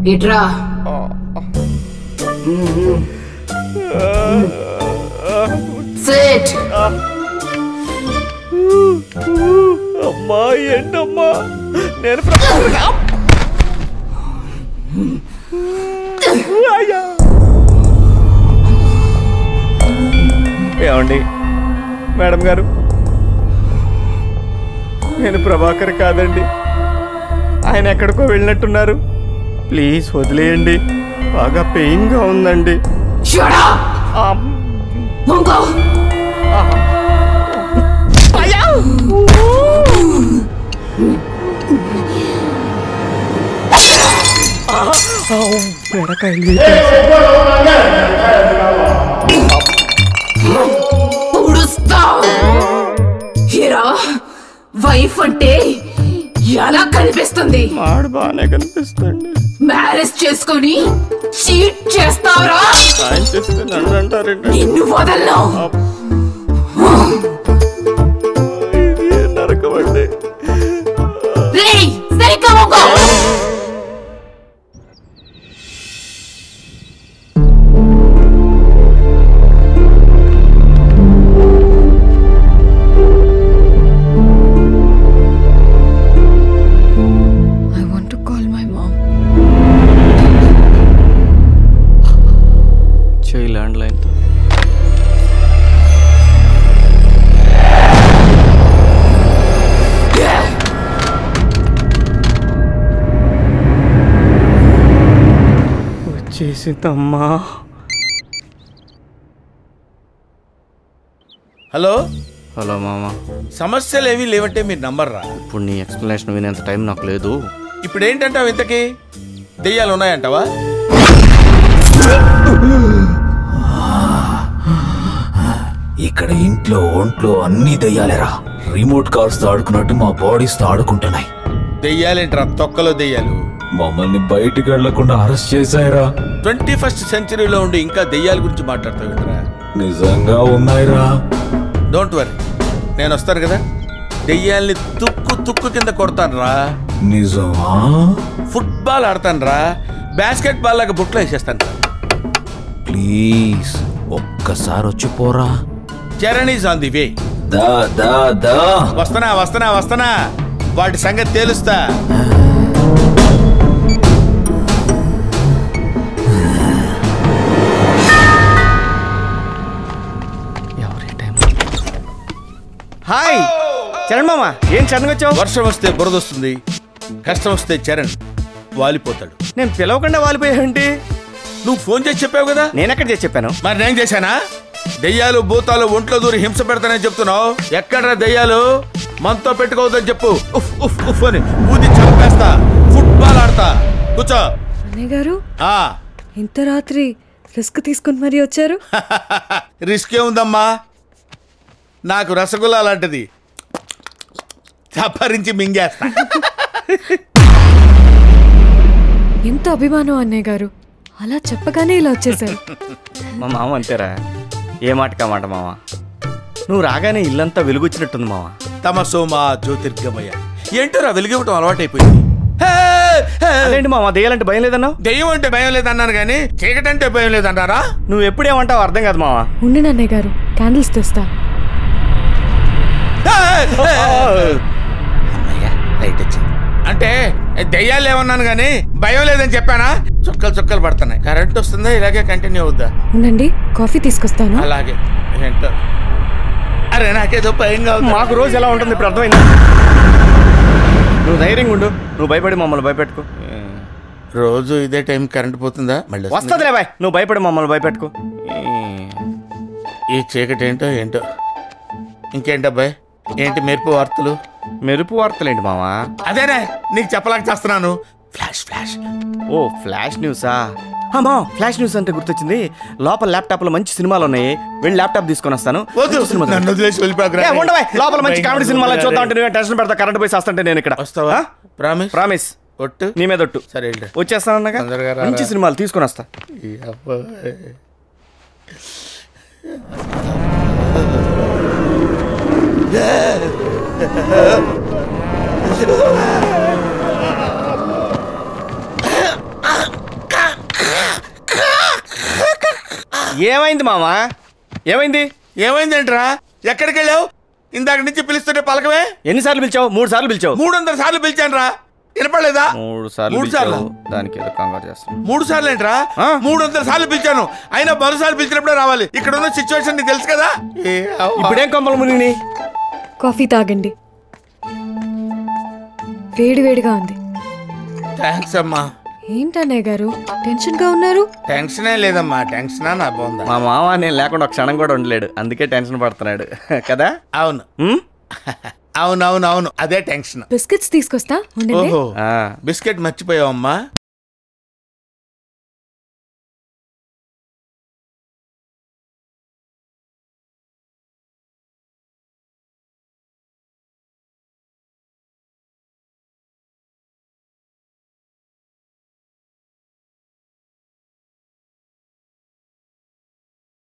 ఇట్రా సిట్ అమ్మా ఏంటమ్మా నేను ప్రపంచంగా- అయ్యా. ఏమండి మేడం గారు నేను ప్రభాకర్ కాదండి ఆయన ఎక్కడికో వెళ్ళినట్టున్నారు ప్లీజ్ వదిలేయండి బాగా పెయిన్గా ఉందండి Shut up! అమ్. Mungo! అయ్యా! ఆవ్, బెడకాయలు పుడుస్తా హీరా వైఫ్ అంటే ఎలా కనిపిస్తుంది మాడు బాగానే కనిపిస్తుంది మ్యారేజ్ చేసుకొని చీట్ చేస్తావరా ఆయన చేస్తే నన్ను అంటారండి నిన్ను వదలను ఇది నరకం అండి రేయ్ సరిగ్గా మొగ్గో I want to call my mom. చేయి ల్యాండ్ లైన్ వచ్చేసిందమ్మా హలో హలో మామ సమస్యలు ఏమీ లేవంటే మీరు నంబర్రా ఇప్పుడు నీ ఎక్స్ప్లెనేషన్ వినేంత టైం నాకు లేదు ఇప్పుడు ఏంటంటావు ఇంతకీ దెయ్యాలు ఉన్నాయంటావా ఇక్కడ ఇంట్లో ఒంట్లో అన్ని దెయ్యాలేరా రిమోట్ కార్స్ తో ఆడుకున్నట్టు మా బాడీస్ తో ఆడుకుంటున్నాయి దెయ్యాలేంట్రా తొక్కలో దెయ్యాలు మమ్మల్ని బయటికి వెళ్లకుండా అరెస్ట్ చేశాయరా ట్వంటీ ఫస్ట్ సెంచరీలో ఉండి ఇంకా దెయ్యాల గురించి మాట్లాడతావు నిజంగా ఉన్నాయిరా డోంట్ వరీ నేను వస్తాను కదా దెయ్యాల్ని తుక్కు తుక్కు కింద కొడతాను రా నిజమా ఫుట్బాల్ ఆడతాను రా బాస్కెట్ బాల్ లాగా బుట్లో వేసేస్తాను రా ప్లీజ్ ఒక్కసారి వచ్చి పోరా Charan is on the way దా దా దా వస్తనా వస్తనా వస్తనా వాటి సంగతి తేలుస్తా ఎవరి టైం హాయ్ చరణ్ మామ ఏం చరణ్ వచ్చావు వర్షం వస్తే బురద వస్తుంది కష్టం వస్తే చరణ్ వాలిపోతాడు నేను పిలవకుండా వాలిపోయావేంటి నువ్వు ఫోన్ చేసి చెప్పావు కదా నేను ఎక్కడ చేసి చెప్పాను మరి నేను చేశానా దెయ్యాలు భూతాలు ఒంట్లో దూరి హింస పెడతానని చెప్తున్నావు ఎక్కడ్రా దెయ్యాలు మనతో పెట్టుకోవద్దని చెప్పు ఉఫ్ ఉఫ్ ఉఫ్ అని ఊది చంపేస్తా ఫుట్బాల్ ఆడతా కూర్చో అన్నయ్య గారు ఆ ఇంత రాత్రి రిస్క్ తీసుకుని మరీ వచ్చారు రిస్క్ ఏముందమ్మా నాకు రసగుల్లా లాంటిది చప్పరించి మింగేస్తా ఎంత అభిమానం అన్నయ్య గారు అలా చెప్పగానే ఇలా వచ్చేసారు మా మామ అంతేరా ఏ మాటకా మాట మామ నువ్వు రాగానే ఇల్లంతా వెలుగొచ్చినట్టుంది మామ తమ సోమా జ్యోతిర్గమయ ఏంటోరా వెలిగివ్వటం అలవాటైపోయింది హే, హే. అదేంటి మామ దెయ్యాలంటే భయం లేదన్నావు దెయ్యం అంటే భయం లేదన్నాను కానీ చీకటంటే భయం లేదన్నారా నువ్వు ఎప్పుడేమంటావు అర్థం కాదు మామ ఉండండి అన్నయ్య గారు క్యాండిల్స్ తెస్తా అమ్మయ్యా లైట్ వచ్చింది అంటే దెయ్యాలు ఏమన్నాను కానీ భయం లేదని చెప్పానా చుక్కలు చుక్కలు పడుతున్నాయి కరెంట్ వస్తుందా ఇలాగే కంటిన్యూ అవుద్దా ఉండండి కాఫీ తీసుకొస్తాను అలాగే ఏంటో అరే నాకేదో భయంగా ఉంది మాకు రోజు ఎలా ఉంటుంది ఇప్పుడు అర్థమైందా నువ్వు ధైర్యంగా ఉండు నువ్వు భయపడి మమ్మల్ని భయపెట్టుకో రోజు ఇదే టైం కరెంట్ పోతుందా మళ్ళీ వస్తుందా? వస్తుందిలే బాయ్ నువ్వు భయపడి మమ్మల్ని భయపెట్టుకో ఈ చీకటి ఏంటో ఏంటో ఇంకేంటబ్బాయ్ ఏంటి మెరుపు వార్తలు మెరుపు వార్తలేంటి మావా అదేనే నీకు చెప్పలేక చేస్తున్నాను ఫ్లాష్ ఫ్లాష్ ఓ ఫ్లాష్ న్యూసా అమ్మా ఫ్లాష్ న్యూస్ అంటే గుర్తొచ్చింది లోపల ల్యాప్టాప్ లో మంచి సినిమాలు ఉన్నాయి వెళ్ళి ల్యాప్టాప్ తీసుకొని వస్తాను వద్దు మంచి సినిమా నన్ను వదిలేసి వెళ్ళిపోకురా. ఏ, ఉండవే లోపల మంచి కామెడీ సినిమాలు చూద్దాం అంటే నువ్వే టెన్షన్ పెడతా కరెంట్ పోయి వస్తుంటే నేను ఇక్కడ వస్తావా ప్రామిస్ ప్రామిస్ ఒట్టు నీ మీద ఒట్టు సరే వెళ్ళు. వచ్చేస్తానన్నాగా తొందరగా రారా. మంచి సినిమాలు తీసుకొని వస్తా ఈ అబ్బాయి. ఏమైంది మావా ఏమైంది ఏమైందేంట్రా ఎక్కడికి వెళ్ళావు ఇందాక నుంచి పిలుస్తుంటే పలకమే ఎన్నిసార్లు పిలిచావు మూడు సార్లు పిలిచావు మూడు వందల సార్లు పిలిచాను రా వినపడలేదా మూడు సార్లు మూడు సార్లు పిలిచావు దానికి ఏదో కంగారు చేస్తాను మూడు సార్లు ఏంట్రా ఆ? మూడు వందల సార్లు పిలిచాను అయినా మరోసారి పిలిచినప్పుడే రావాలి ఇక్కడ ఉన్న సిచ్యువేషన్ నీకు తెలుసు కదా ఏ అవ్వ. ఇప్పుడేం కొంపలు మునిగి కాఫీ తాగండి వేడి వేడిగా ఉంది థ్యాంక్స్ అమ్మా ఏంటన్నయ్య గారు టెన్షన్ గా ఉన్నారు టెన్షనే లేదమ్మా టెన్షనా నా బాగుందా మా మామ నేను లేకుండా ఒక క్షణం కూడా ఉండలేడు అందుకే టెన్షన్ పడుతున్నాడు కదా అవును ఉమ్? అవును అవును అవును అదే టెన్షన్ బిస్కెట్స్ తీసుకొస్తా ఉండండి ఓహో ఆ, బిస్కెట్ మర్చిపోయావమ్మా